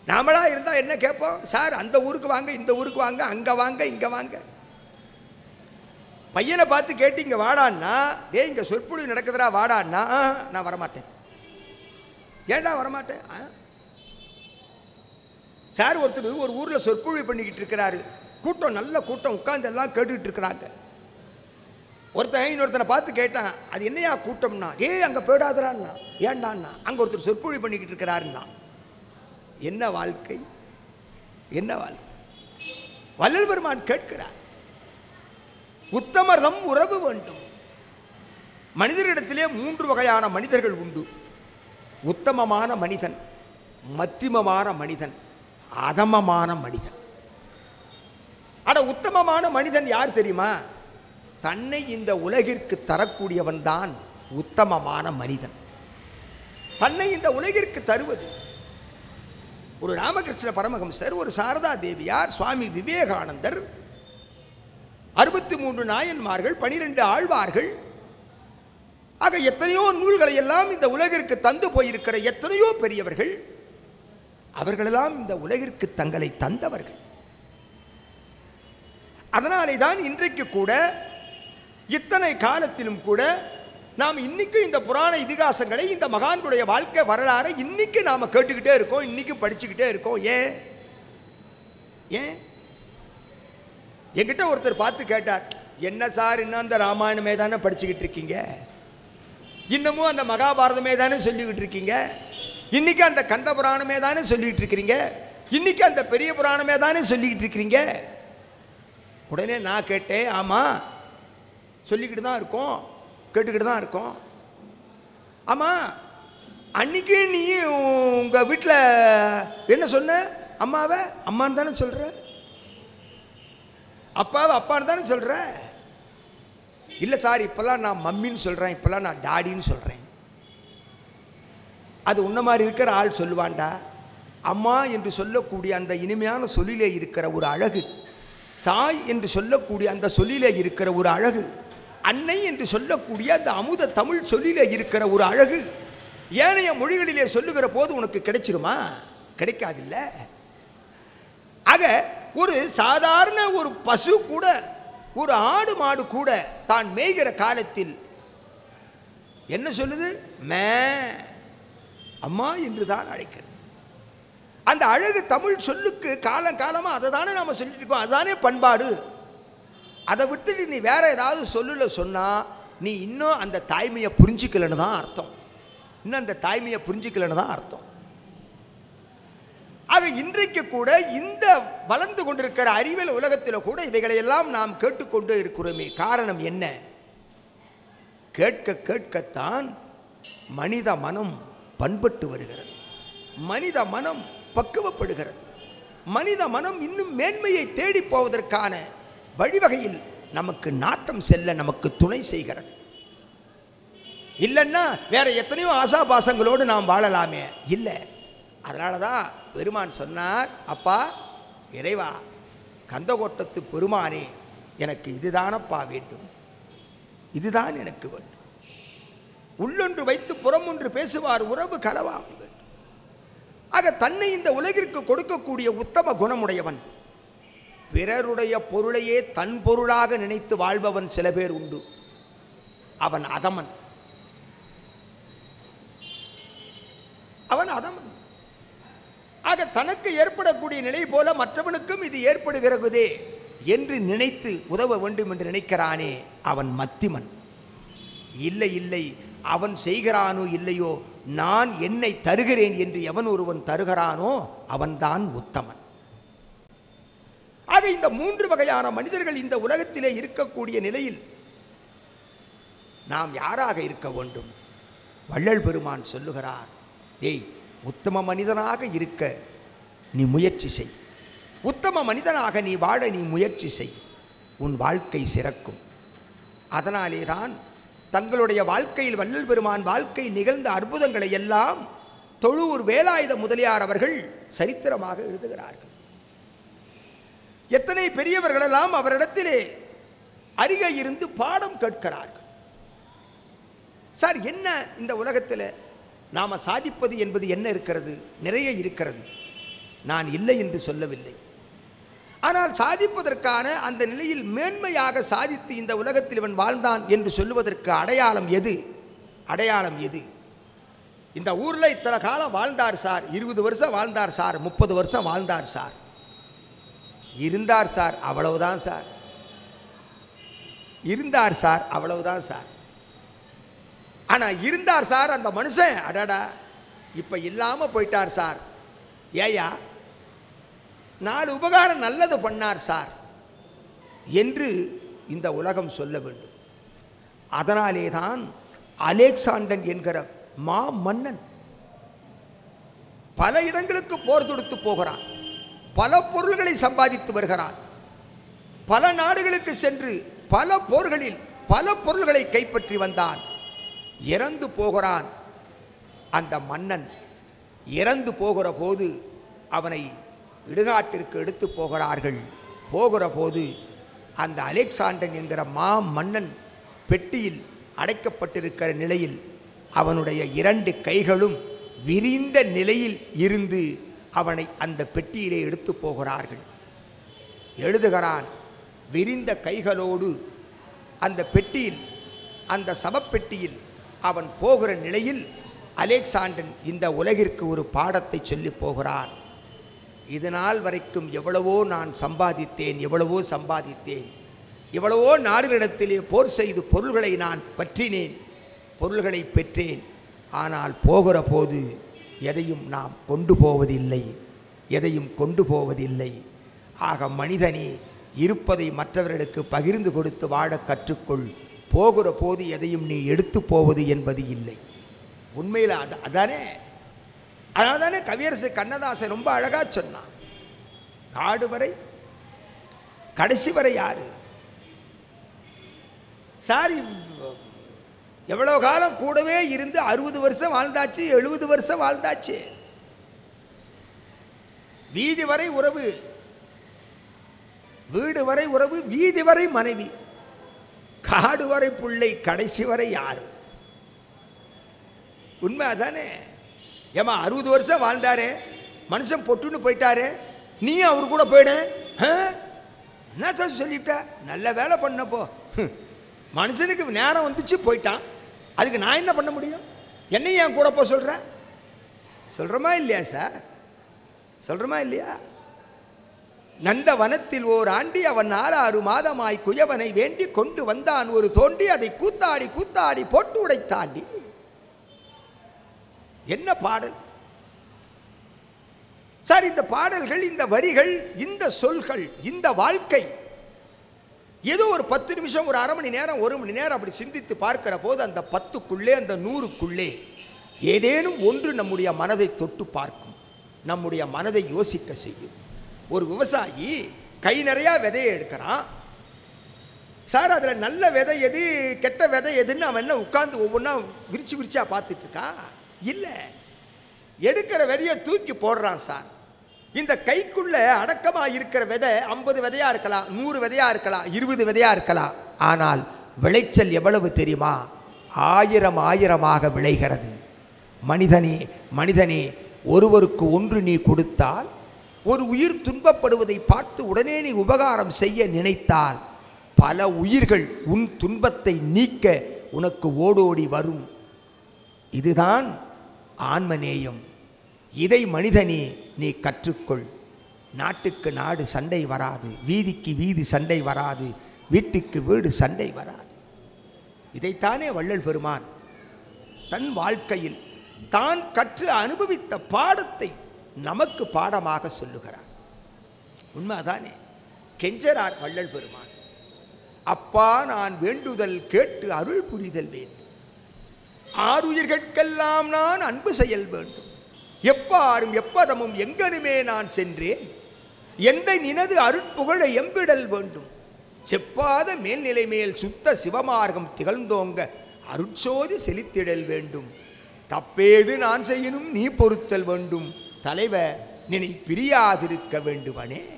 நாமளா இருந்தால் என்ன கேட்போம் சார் அந்த ஊருக்கு வாங்க இந்த ஊருக்கு வாங்க அங்கே வாங்க இங்கே வாங்க பையனை பார்த்து கேட்டு இங்கே வாடான்னா டேய் இங்கே சொற்பொழிவு நடக்குதுடா வாடான்னா "ஆ, நான் வரமாட்டேன் ஏன்டா வரமாட்டேன் ஆ? சார் ஒருத்தர் ஒரு ஊரில் சொற்பொழிவு பண்ணிக்கிட்டு இருக்கிறாரு கூட்டம் நல்ல கூட்டம் உட்கார்ந்து எல்லாம் கேட்டுக்கிட்டு இருக்கிறாங்க ஒருத்தன் இன்னொருத்தனை பார்த்து கேட்டான் அது என்னையா கூட்டம்னா ஏய் அங்கே போயிடாதடான்னா ஏன்டான்னா அங்கே ஒருத்தர் சொற்பொழிவு பண்ணிக்கிட்டு இருக்கிறாருன்னா என்ன வாழ்க்கை என்ன வாழ்க்கை வள்ளல் பெருமான் கேட்கிறார் உத்தமர்தம் உறவு வேண்டும் மனிதரிடத்திலே மூன்று வகையான மனிதர்கள் உண்டு உத்தமமான மனிதன் மத்திமமான மனிதன் அதமமான மனிதன் அட உத்தமமான மனிதன் யார் தெரியுமா தன்னை இந்த உலகிற்கு தரக்கூடியவன் தான் உத்தமமான மனிதன் தன்னை இந்த உலகிற்கு தருவது ஒரு ராமகிருஷ்ண பரமஹம்சர் ஒரு சாரதா தேவியார் சுவாமி விவேகானந்தர் அறுபத்தி மூன்று நாயன்மார்கள் பனிரெண்டு ஆழ்வார்கள் ஆக எத்தனையோ நூல்களை எல்லாம் இந்த உலகிற்கு தந்து போயிருக்கிற எத்தனையோ பெரியவர்கள் அவர்களெல்லாம் இந்த உலகிற்கு தங்களை தந்தவர்கள் அதனாலே தான் இன்றைக்கு கூட இத்தனை காலத்திலும் கூட நாம் இன்னைக்கு இந்த புராண இதிகாசங்களை இந்த மகான்களுடைய வாழ்க்கை வரலாறை இன்னைக்கு நாம் கேட்டுக்கிட்டே இருக்கோம் இன்னைக்கு படிச்சுக்கிட்டே இருக்கோம் ஏன் ஏன் என்கிட்ட ஒருத்தர் பார்த்து கேட்டார் என்ன சார் இன்னும் அந்த ராமாயணமே தானே படிச்சுக்கிட்டு இருக்கீங்க இன்னமும் அந்த மகாபாரதமே தானே சொல்லிக்கிட்டு இருக்கீங்க இன்னைக்கு அந்த கந்த புராணமே தானே சொல்லிக்கிட்டு இருக்கிறீங்க இன்னைக்கு அந்த பெரிய புராணமே தானே சொல்லிக்கிட்டு இருக்கிறீங்க உடனே நான் கேட்டேன் ஆமாம் சொல்லிக்கிட்டு தான் இருக்கோம் கேட்டுக்கிட்டு தான் இருக்கோம் ஆமாம் அன்னைக்கு நீ உங்கள் வீட்டில் என்ன சொன்ன அம்மாவை அம்மான்னு தானே சொல்கிற அப்பாவை அப்பான்னு தானே சொல்கிற இல்லை சார் இப்போல்லாம் நான் மம்மின்னு சொல்கிறேன் இப்போல்லாம் நான் டாடின்னு சொல்கிறேன் அது உன்ன மாதிரி இருக்கிற ஆள் சொல்லுவான்டா அம்மா என்று சொல்லக்கூடிய அந்த இனிமையான சொல்லிலே இருக்கிற ஒரு அழகு தாய் என்று சொல்லக்கூடிய அந்த சொல்லிலே இருக்கிற ஒரு அழகு அன்னை என்று சொல்லக்கூடிய அந்த அமுத தமிழ் சொல்லிலே இருக்கிற ஒரு அழகு ஏனைய மொழிகளிலே சொல்லுகிற போது உனக்கு கிடைச்சிருமா கிடைக்காதில்ல ஆக ஒரு சாதாரண ஒரு பசு கூட ஒரு ஆடு மாடு கூட தான் மேய்கிற காலத்தில் என்ன சொல்லுது மே அம்மா என்று தான் அழைக்கிறது அந்த அழகு தமிழ் சொல்லுக்கு காலம் காலமாக அதை தானே நாம் சொல்லிட்டு இருக்கோம் அதுதானே பண்பாடு அதை விட்டுட்டு நீ வேற ஏதாவது சொல்லுல சொன்னால் நீ இன்னும் அந்த தாய்மையை புரிஞ்சிக்கலன்னு தான் அர்த்தம் இன்னும் அந்த தாய்மையை புரிஞ்சிக்கலன்னு தான் அர்த்தம் ஆக இன்றைக்கு கூட இந்த வளர்ந்து கொண்டிருக்கிற அறிவியல் உலகத்தில் கூட இவைகளை எல்லாம் நாம் கேட்டுக்கொண்டு இருக்கிறோமே காரணம் என்ன கேட்க கேட்கத்தான் மனித மனம் பண்பட்டு வருகிறது மனித மனம் பக்குவப்படுகிறது மனித மனம் இன்னும் மேன்மையை தேடி போவதற்கான வழிவகையில் நமக்கு நாட்டம் செல்ல நமக்கு துணை செய்கிறது இல்லைன்னா வேற எத்தனையோ ஆசாபாசங்களோடு நாம் வாழலாமே இல்லை அதனால தான் பெருமான் சொன்னார் அப்பா இறைவா கந்தகோட்டத்து பெருமானே எனக்கு இதுதானப்பா வேண்டும் இதுதான் எனக்கு வேண்டும் உள்ளொன்று வைத்து புறமொன்று பேசுவார் உறவு கலவாமை வேண்டும் ஆக தன்னை இந்த உலகிற்கு கொடுக்கக்கூடிய உத்தம குணமுடையவன் பிறருடைய பொருளையே தன் பொருளாக நினைத்து வாழ்பவன் சில பேர் உண்டு அவன் அதமன் அவன் அதமன் ஆக தனக்கு ஏற்படக்கூடிய நிலை போல மற்றவனுக்கும் இது ஏற்படுகிறதே என்று நினைத்து உதவ வேண்டும் என்று நினைக்கிறானே அவன் மத்திமன் இல்லை இல்லை அவன் செய்கிறானோ இல்லையோ நான் என்னை தருகிறேன் என்று எவன் ஒருவன் தருகிறானோ அவன்தான் உத்தமன் ஆக இந்த மூன்று வகையான மனிதர்கள் இந்த உலகத்திலே இருக்கக்கூடிய நிலையில் நாம் யாராக இருக்க வேண்டும் வள்ளல் பெருமான் சொல்லுகிறார் ஏய் உத்தம மனிதனாக இருக்க நீ முயற்சி செய் உத்தம மனிதனாக நீ வாழ நீ முயற்சி செய் உன் வாழ்க்கை சிறக்கும் அதனாலே தான் தங்களுடைய வாழ்க்கையில் வள்ளல் பெருமான் வாழ்க்கையில் நிகழ்ந்த அற்புதங்களை எல்லாம் தொழுவூர் வேலாயுத முதலியார் அவர்கள் சரித்திரமாக எழுதுகிறார்கள் எத்தனை பெரியவர்களெல்லாம் அவரிடத்திலே அருகே இருந்து பாடம் கேட்கிறார்கள் சார் என்ன இந்த உலகத்தில் நாம் சாதிப்பது என்பது என்ன இருக்கிறது நிறைய இருக்கிறது நான் இல்லை என்று சொல்லவில்லை ஆனால் சாதிப்பதற்கான அந்த நிலையில் மேன்மையாக சாதித்து இந்த உலகத்தில் இவன் வாழ்ந்தான் என்று சொல்லுவதற்கு அடையாளம் எது அடையாளம் எது இந்த ஊரில் இத்தனை காலம் வாழ்ந்தார் சார் இருபது வருஷம் வாழ்ந்தார் சார் முப்பது வருஷம் வாழ்ந்தார் சார் இருந்தார் சார் அவ்வளவுதான் சார் இருந்தார் சார் அவ்வளவுதான் சார் ஆனால் இருந்தார் சார் அந்த மனுஷன் அடடா இப்போ இல்லாமல் போயிட்டார் சார் ஏயா நாலு உபகாரம் நல்லது பண்ணார் சார் என்று இந்த உலகம் சொல்ல வேண்டும் அதனாலே தான் அலெக்சாண்டன் என்கிற மா மன்னன் பல இடங்களுக்கு போர் தொடுத்து போகிறான் பல பொருள்களை சம்பாதித்து வருகிறான் பல நாடுகளுக்கு சென்று பல போர்களில் பல பொருள்களை கைப்பற்றி வந்தான் இறந்து போகிறான் அந்த மன்னன் இறந்து போகிற போது அவனை இடுகாட்டிற்கு எடுத்து போகிறார்கள் போகிற போது அந்த அலெக்சாண்டன் என்கிற மா மன்னன் பெட்டியில் அடைக்கப்பட்டிருக்கிற நிலையில் அவனுடைய இரண்டு கைகளும் விரிந்த நிலையில் இருந்து அவனை அந்த பெட்டியிலே எடுத்து போகிறார்கள் எழுதுகிறான் விரிந்த கைகளோடு அந்த பெட்டியில் அந்த சவப்பெட்டியில் அவன் போகிற நிலையில் அலெக்சாண்டன் இந்த உலகிற்கு ஒரு பாடத்தை சொல்லி போகிறான் இது நாள் வரைக்கும் எவ்வளவோ நான் சம்பாதித்தேன் எவ்வளவோ சம்பாதித்தேன் எவ்வளவோ நாடுகளிடத்திலே போர் செய்து பொருள்களை நான் பற்றினேன் பொருள்களை பெற்றேன் ஆனால் போகிற போது எதையும் நாம் கொண்டு போவதில்லை எதையும் கொண்டு போவதில்லை ஆக மனிதனே இருப்பதை மற்றவர்களுக்கு பகிர்ந்து கொடுத்து வாழ கற்றுக்கொள் போகிற போது எதையும் நீ எடுத்து போவது என்பது இல்லை உண்மையில் அது அதானே அதனால தானே கவியரசு கண்ணதாசன் ரொம்ப அழகா சொன்னான் காடு வரை கடைசி வரை யாரு சார் எவ்வளோ காலம் கூடவே இருந்து அறுபது வருஷம் வாழ்ந்தாச்சு எழுபது வருஷம் வாழ்ந்தாச்சு வீதி வரை உறவு வீடு வரை உறவு வீதி வரை மனைவி காடு வரை பிள்ளை கடைசி வரை யாரு உண்மை அதானே ஏமா அறுபது வருஷம் வாழ்ந்தாரே மனுஷன் பொட்டுன்னு போயிட்டாரே நீ அவர் கூட போயிடு ஆ? என்ன சார் சொல்லிட்ட நல்ல வேலை பண்ணப்போ ஹம். மனுஷனுக்கு நேரம் வந்துச்சு போயிட்டான் அதுக்கு நான் என்ன பண்ண முடியும் என்னையும் என் கூட போக சொல்கிறேன் சொல்கிறோமா இல்லையா சார் சொல்கிறோமா இல்லையா நந்த வனத்தில் ஓர் ஆண்டி அவன் ஆறாறு மாதமாய் குயவனை வேண்டி கொண்டு வந்தான் ஒரு தோண்டி அதை கூத்தாடி கூத்தாடி போட்டு உடைத்தாண்டி என்ன பாடல் சார் இந்த பாடல்கள் இந்த வரிகள் இந்த சொல்கள் இந்த வாழ்க்கை ஏதோ ஒரு பத்து நிமிஷம் ஒரு அரை மணி நேரம் ஒரு மணி நேரம் அப்படி சிந்தித்து பார்க்கிற போது அந்த பத்துக்குள்ளே அந்த நூறுக்குள்ளே ஏதேனும் ஒன்று நம்முடைய மனதை தொட்டு பார்க்கும் நம்முடைய மனதை யோசிக்க செய்யும் ஒரு விவசாயி கை நிறையா விதையை எடுக்கிறான் சார் அதில் நல்ல விதை எது கெட்ட விதை எதுன்னு அவன் என்ன உட்கார்ந்து ஒவ்வொன்றா விரிச்சு விரிச்சா பார்த்துட்டு இருக்கான் இல்லை எடுக்கிற விதையை தூக்கி போடுறான் சார் இந்த கைக்குள்ள அடக்கமாக இருக்கிற விதை ஐம்பது விதையா இருக்கலாம் நூறு விதையா இருக்கலாம் இருபது விதையா இருக்கலாம் ஆனால் விளைச்சல் எவ்வளவு தெரியுமா ஆயிரம் ஆயிரமாக விளைகிறது மனிதனே மனிதனே ஒருவருக்கு ஒன்று நீ கொடுத்தால் ஒரு உயிர் துன்பப்படுவதை பார்த்து உடனே நீ உபகாரம் செய்ய நினைத்தால் பல உயிர்கள் உன் துன்பத்தை நீக்க உனக்கு ஓடோடி வரும் இதுதான் ஆன்மநேயம் இதை மனிதனே நீ கற்றுக்கொள் நாட்டுக்கு நாடு சண்டை வராது வீதிக்கு வீதி சண்டை வராது வீட்டுக்கு வீடு சண்டை வராது இதைத்தானே வள்ளல் பெருமான் தன் வாழ்க்கையில் தான் கற்று அனுபவித்த பாடத்தை நமக்கு பாடமாக சொல்லுகிறார் உண்மைதானே கெஞ்சரார் வள்ளல் பெருமான் அப்பா நான் வேண்டுதல் கேட்டு அருள் புரிதல் வேண்டும் ஆறுயிர்கட்கெல்லாம் நான் அன்பு செயல் வேண்டும் எப்பாரும் எப்பதமும் எங்கனுமே நான் சென்றேன் எந்த நினது அருட்புகழை எம்பிடல் வேண்டும் செப்பாத மேல்நிலை மேல் சுத்த சிவமார்க்கம் திகழ்ந்தோங்க அருட்சோதி செலுத்திடல் வேண்டும் தப்பேது நான் செய்யணும் நீ பொறுத்தல் வேண்டும் தலைவ நினை பிரியாதிருக்க வேண்டுமனே